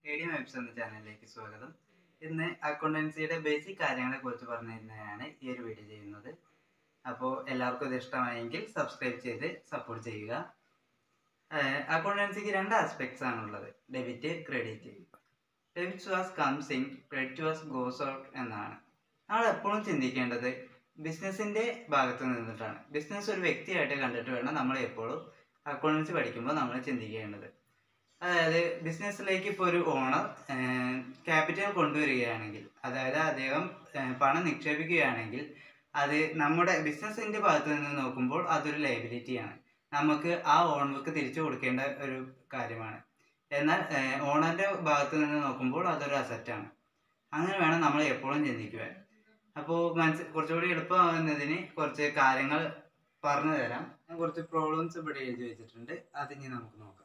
A D webs എന്ന ചാനലിലേക്ക് സ്വാഗതം ഇന്ന് അക്കൗണ്ടൻസിയുടെ ബേസിക് കാര്യങ്ങളെ കുറിച്ച് പറഞ്ഞു തരുന്നതാണ് ഈ ഒരു വീഡിയോ ചെയ്യുന്നത് അപ്പോൾ എല്ലാവർക്കും ഇത് ഇഷ്ടമായെങ്കിൽ സബ്സ്ക്രൈബ് ചെയ്ത് സപ്പോർട്ട് ചെയ്യുക അക്കൗണ്ടൻസിക്ക് രണ്ട് ആസ്പെക്ട്സ് ആണുള്ളത് debit credit debit was comes in credit was goes out എന്നാണ് നമ്മൾ എപ്പോഴും ചിന്തിക്കേണ്ടത് ബിസിനസ്സിൻ്റെ ഭാഗത്ത് നിന്നിട്ടാണ് ബിസിനസ് ഒരു വ്യക്തിയായിട്ട് കണ്ടിട്ട് വേണം നമ്മൾ എപ്പോഴും അക്കൗണ്ടൻസി പഠിക്കുമ്പോൾ നമ്മൾ ചിന്തിക്കേണ്ടത് അതായത് ബിസിനസ്സിലേക്ക് ഇപ്പോൾ ഒരു ഓണർ ക്യാപിറ്റൽ കൊണ്ടുവരികയാണെങ്കിൽ അതായത് അദ്ദേഹം ഏഹ്, പണം നിക്ഷേപിക്കുകയാണെങ്കിൽ അത് നമ്മുടെ ബിസിനസ്സിൻ്റെ ഭാഗത്ത് നിന്ന് നോക്കുമ്പോൾ അതൊരു ലയബിലിറ്റിയാണ് നമുക്ക് ആ ഓണർക്ക് തിരിച്ചു കൊടുക്കേണ്ട ഒരു കാര്യമാണ് എന്നാൽ ഓണറിൻ്റെ ഭാഗത്ത് നിന്ന് നോക്കുമ്പോൾ അതൊരു അസറ്റാണ് അങ്ങനെ വേണം നമ്മൾ എപ്പോഴും ചിന്തിക്കുവാൻ അപ്പോൾ മനസ്സ് കുറച്ചുകൂടി എളുപ്പമാകുന്നതിന് കുറച്ച് കാര്യങ്ങൾ പറഞ്ഞു തരാം ഞാൻ കുറച്ച് പ്രോബ്ലംസ് ഇവിടെ എഴുതി വെച്ചിട്ടുണ്ട് അത് ഇനി നമുക്ക് നോക്കാം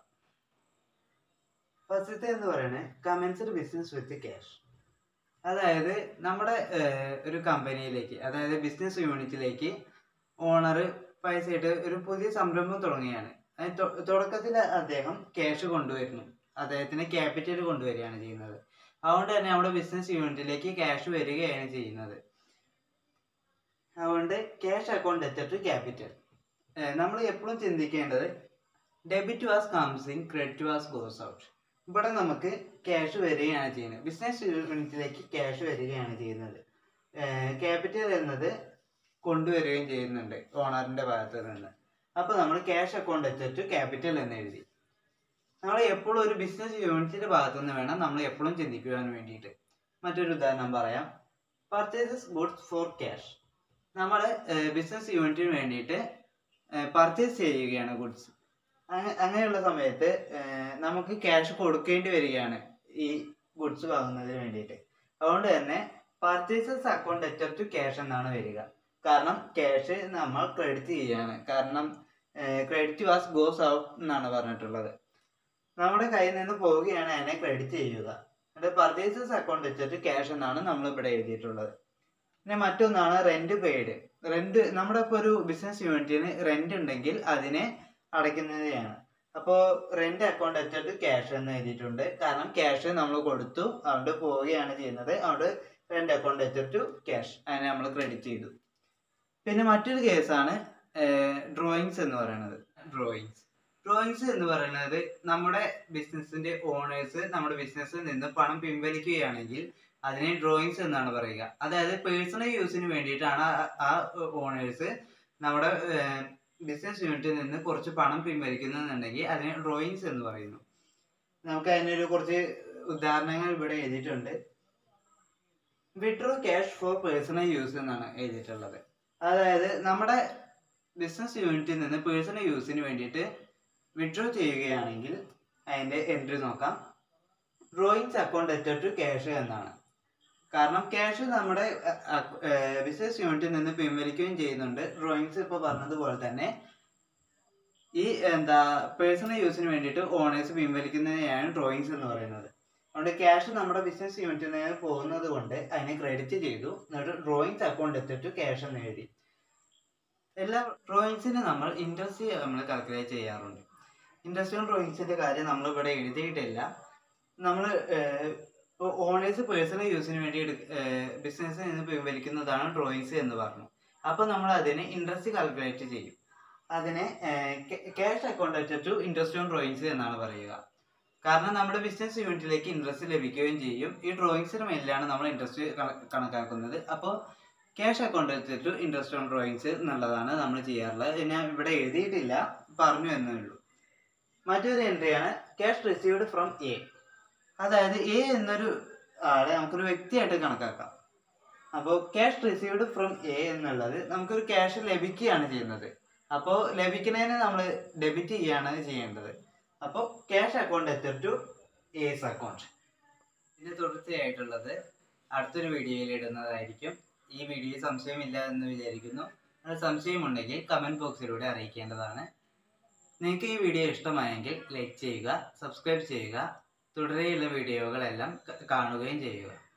ഫസ്റ്റത്തെ എന്ന് പറയുന്നത് കമൻസ്ഡ് ബിസിനസ് വിത്ത് ക്യാഷ് അതായത് നമ്മുടെ ഏഹ്, ഒരു കമ്പനിയിലേക്ക് അതായത് ബിസിനസ് യൂണിറ്റിലേക്ക് ഓണർ പൈസ ഇട്ട് ഒരു പുതിയ സംരംഭം തുടങ്ങുകയാണ് അത് തൊ- തുടക്കത്തിൽ അദ്ദേഹം ക്യാഷ് കൊണ്ടുവരുന്നു അദ്ദേഹത്തിന് ക്യാപിറ്റൽ കൊണ്ടുവരികയാണ് ചെയ്യുന്നത് അതുകൊണ്ട് തന്നെ നമ്മുടെ ബിസിനസ് യൂണിറ്റിലേക്ക് ക്യാഷ് വരികയാണ് ചെയ്യുന്നത് അതുകൊണ്ട് ക്യാഷ് അക്കൗണ്ട് എത്തിട്ട് ക്യാപിറ്റൽ നമ്മൾ എപ്പോഴും ചിന്തിക്കേണ്ടത് debit was comes in credit was goes out ഇവിടെ നമുക്ക് ക്യാഷ് വരികയാണ് ചെയ്യുന്നത് ബിസിനസ് യൂണിറ്റിലേക്ക് ക്യാഷ് വരികയാണ് ചെയ്യുന്നത് ക്യാപിറ്റൽ എന്നത് കൊണ്ടുവരികയും ചെയ്യുന്നുണ്ട് ഓണറിന്റെ ഭാഗത്ത് നിന്ന് അപ്പോൾ നമ്മൾ ക്യാഷ് അക്കൗണ്ട് എത്തിട്ട് ക്യാപിറ്റൽ എന്ന് എഴുതി നമ്മൾ എപ്പോഴും ഒരു ബിസിനസ് യൂണിറ്റിന്റെ ഭാഗത്തു നിന്ന് വേണം നമ്മൾ എപ്പോഴും ചിന്തിക്കുവാൻ വേണ്ടിയിട്ട് മറ്റൊരു ഉദാഹരണം പറയാം പർച്ചേസസ് ഗുഡ്സ് ഫോർ ക്യാഷ് നമ്മൾ ബിസിനസ് യൂണിറ്റിന് വേണ്ടിയിട്ട് പർച്ചേസ് ചെയ്യുകയാണ് ഗുഡ്സ് അങ്ങനെയുള്ള സമയത്ത് ഏഹ്, നമുക്ക് ക്യാഷ് കൊടുക്കേണ്ടി വരികയാണ് ഈ ഗുഡ്സ് വാങ്ങുന്നതിന് വേണ്ടിയിട്ട് അതുകൊണ്ട് തന്നെ പർച്ചേസസ് അക്കൗണ്ട് എറ്റർ ടു ക്യാഷ് എന്നാണ് വരിക കാരണം ക്യാഷ് നമ്മൾ ക്രെഡിറ്റ് ചെയ്യുകയാണ് കാരണം ക്രെഡിറ്റ് വാസ് ഗോസ് ഔട്ട് എന്നാണ് പറഞ്ഞിട്ടുള്ളത് നമ്മുടെ കയ്യിൽ നിന്ന് പോവുകയാണ് അതിനെ ക്രെഡിറ്റ് ചെയ്യുക എന്നിട്ട് പർച്ചേസസ് അക്കൗണ്ട് വെച്ചിട്ട് ക്യാഷ് എന്നാണ് നമ്മൾ ഇവിടെ എഴുതിയിട്ടുള്ളത് പിന്നെ മറ്റൊന്നാണ് റെന്റ് പെയ്ഡ് റെന്റ് നമ്മുടെ ഇപ്പോൾ ഒരു ബിസിനസ് യൂണിറ്റിന് റെന്റ് ഉണ്ടെങ്കിൽ അതിനെ അടയ്ക്കുന്നതാണ് അപ്പോൾ റെന്റ് അക്കൗണ്ട് വെച്ചിട്ട് ക്യാഷ് എന്ന് എഴുതിയിട്ടുണ്ട് കാരണം ക്യാഷ് നമ്മൾ കൊടുത്തു അതുകൊണ്ട് പോവുകയാണ് ചെയ്യുന്നത് അതുകൊണ്ട് റെന്റ് അക്കൗണ്ട് വെച്ചിട്ട് ക്യാഷ് അതിനെ നമ്മൾ ക്രെഡിറ്റ് ചെയ്തു പിന്നെ മറ്റൊരു കേസാണ് ഡ്രോയിങ്സ് എന്ന് പറയുന്നത് ഡ്രോയിങ്സ് ഡ്രോയിങ്സ് എന്ന് പറയുന്നത് നമ്മുടെ ബിസിനസിന്റെ ഓണേഴ്സ് നമ്മുടെ ബിസിനസ്സിൽ നിന്ന് പണം പിൻവലിക്കുകയാണെങ്കിൽ അതിനെ ഡ്രോയിങ്സ് എന്നാണ് പറയുക അതായത് പേഴ്സണൽ യൂസിന് വേണ്ടിയിട്ടാണ് ആ- ആ ഓണേഴ്സ് നമ്മുടെ ബിസിനസ് യൂണിറ്റിൽ നിന്ന് കുറച്ച് പണം പിൻവലിക്കുന്നുണ്ടെങ്കിൽ അതിനെ ഡ്രോയിങ്സ് എന്ന് പറയുന്നു നമുക്ക് അതിനൊരു കുറച്ച് ഉദാഹരണങ്ങൾ ഇവിടെ എഴുതിയിട്ടുണ്ട് withdraw cash for personal use എന്നാണ് എഴുതിയിട്ടുള്ളത് അതായത് നമ്മുടെ ബിസിനസ് യൂണിറ്റിൽ നിന്ന് പേഴ്സണൽ യൂസിന് വേണ്ടിയിട്ട് വിഡ്രോ ചെയ്യുകയാണെങ്കിൽ അതിൻ്റെ എൻട്രി നോക്കാം ഡ്രോയിങ്സ് അക്കൗണ്ട് എറ്റർ ടു ക്യാഷ് എന്നാണ് കാരണം ക്യാഷ് നമ്മുടെ ബിസിനസ് യൂണിറ്റിൽ നിന്ന് പിൻവലിക്കുകയും ചെയ്യുന്നുണ്ട് ഡ്രോയിങ്സ് ഇപ്പോൾ പറഞ്ഞതുപോലെ തന്നെ ഈ എന്താ പേഴ്സണൽ യൂസിന് വേണ്ടിയിട്ട് ഓണേഴ്സ് പിൻവലിക്കുന്നതിനെയാണ് ഡ്രോയിങ്സ് എന്ന് പറയുന്നത് അതുകൊണ്ട് ക്യാഷ് നമ്മുടെ ബിസിനസ് യൂണിറ്റിൽ നിന്ന് പോകുന്നത് കൊണ്ട് അതിനെ ക്രെഡിറ്റ് ചെയ്തു എന്നിട്ട് ഡ്രോയിങ്സ് അക്കൗണ്ട് എത്തിട്ട് ക്യാഷ് എന്ന് എഴുതി എല്ലാ ഡ്രോയിങ്സിന് നമ്മൾ ഇൻട്രസ്റ്റ് നമ്മൾ കാൽക്കുലേറ്റ് ചെയ്യാറുണ്ട് ഇൻട്രസ്റ്റ് ഡ്രോയിങ്സിന്റെ കാര്യം നമ്മൾ ഇവിടെ എഴുതിയിട്ടില്ല നമ്മൾ ഓണേഴ്സ് പേഴ്സണൽ യൂസിന് വേണ്ടി ബിസിനസ്സിൽ നിന്ന് പിൻവലിക്കുന്നതാണ് ഡ്രോയിങ്സ് എന്ന് പറഞ്ഞു അപ്പോൾ നമ്മൾ അതിന് ഇൻട്രസ്റ്റ് കാൽക്കുലേറ്റ് ചെയ്യും അതിനെ cash account to interest on drawings എന്നാണ് പറയുക കാരണം നമ്മുടെ ബിസിനസ് യൂണിറ്റിലേക്ക് ഇൻട്രസ്റ്റ് ലഭിക്കുകയും ചെയ്യും ഈ ഡ്രോയിങ്സിന് മേലാണ് നമ്മൾ ഇൻട്രസ്റ്റ് കണക്കാക്കുന്നത് അപ്പോൾ cash account to interest on drawings എന്നുള്ളതാണ് നമ്മൾ ചെയ്യാറുള്ളത് ഇത് ഞാൻ ഇവിടെ എഴുതിയിട്ടില്ല പറഞ്ഞു എന്നേ ഉള്ളൂ മറ്റൊരു എൻട്രിയാണ് ക്യാഷ് റിസീവ്ഡ് ഫ്രം എ അതായത് എ എന്നൊരു ആളെ നമുക്കൊരു വ്യക്തിയായിട്ട് കണക്കാക്കാം അപ്പോൾ ക്യാഷ് റിസീവ്ഡ് ഫ്രം എ എന്നുള്ളത് നമുക്കൊരു ക്യാഷ് ലഭിക്കുകയാണ് ചെയ്യുന്നത് അപ്പോൾ ലഭിക്കുന്നതിന് നമ്മൾ ഡെബിറ്റ് ചെയ്യുകയാണ് ചെയ്യേണ്ടത് അപ്പോൾ cash account either to S account ഇതിന് തുടർച്ചയായിട്ടുള്ളത് അടുത്തൊരു വീഡിയോയിൽ ഇടുന്നതായിരിക്കും ഈ വീഡിയോ സംശയമില്ല എന്ന് വിചാരിക്കുന്നു അത് സംശയമുണ്ടെങ്കിൽ കമൻറ്റ് ബോക്സിലൂടെ അറിയിക്കേണ്ടതാണ് നിങ്ങൾക്ക് ഈ വീഡിയോ ഇഷ്ടമായെങ്കിൽ ലൈക്ക് ചെയ്യുക സബ്സ്ക്രൈബ് ചെയ്യുക തുടരെയുള്ള വീഡിയോകളെല്ലാം ക- കാണുകയും ചെയ്യുക